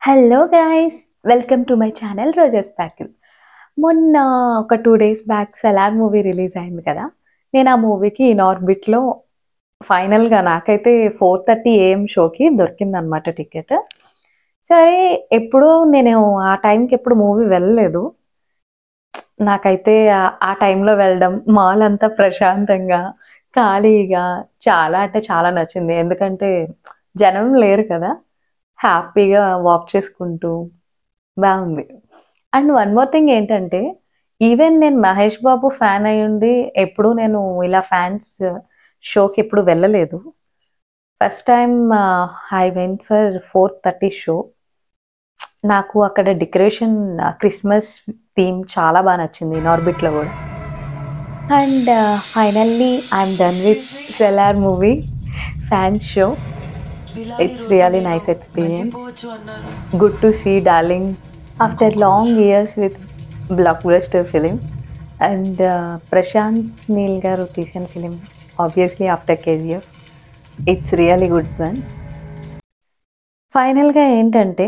hello guys welcome to my channel roses sparkle మొన్న ఒక two days back Salaar movie release అయింది కదా నేను ఆ మూవీకి ఇన్ ఆర్బిట్లో ఫైనల్గా నాకైతే ఫోర్ థర్టీ ఏఎం షోకి దొరికిందనమాట టికెట్ సరే ఎప్పుడూ నేను ఆ టైంకి ఎప్పుడు మూవీ వెళ్ళలేదు నాకైతే ఆ- ఆ టైంలో వెళ్ళడం మాల్ అంతా ప్రశాంతంగా ఖాళీగా చాలా అంటే చాలా నచ్చింది ఎందుకంటే జనం లేరు కదా హ్యాపీగా వాక్ చేసుకుంటూ బాగుంది అండ్ వన్ మోర్ థింగ్ ఏంటంటే ఈవెన్ నేను మహేష్ బాబు ఫ్యాన్ అయి ఉండి ఎప్పుడు నేను ఇలా ఫ్యాన్స్ షోకి ఎప్పుడు వెళ్ళలేదు first time I went for four thirty show నాకు అక్కడ డెకరేషన్ క్రిస్మస్ థీమ్ చాలా బాగా నచ్చింది నార్బిట్లో కూడా and finally I'm done with Salaar movie fans show it's really nice experience good to see darling after long years with blockbuster film and uh, prashant neel garu తీసిన film obviously after KGF it's really good one ఫైనల్గా ఏంటంటే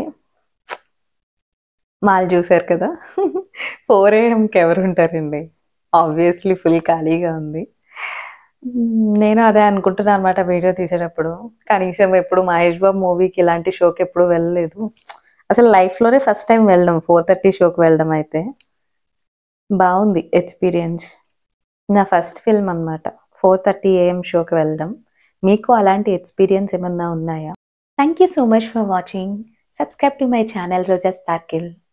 mall చూసారు కదా four ఏఎంకి ఎవరు ఉంటారండి obviously full ఖాళీగా ఉంది మ్మ్, నేను అదే అనుకుంటున్నాను అనమాట వీడియో తీసేటప్పుడు కనీసం ఎప్పుడు మహేష్ బాబు మూవీకి ఇలాంటి షోకి ఎప్పుడు వెళ్ళలేదు అసలు లైఫ్లోనే ఫస్ట్ టైం వెళ్ళడం ఫోర్ థర్టీ షోకి వెళ్ళడం అయితే బాగుంది ఎక్స్పీరియన్స్ నా ఫస్ట్ ఫిల్మ్ అనమాట ఫోర్ థర్టీ ఏఎం షోకి వెళ్ళడం మీకు అలాంటి ఎక్స్పీరియన్స్ ఏమన్నా ఉన్నాయా thank you so much for watching subscribe to my channel Roja sprinkle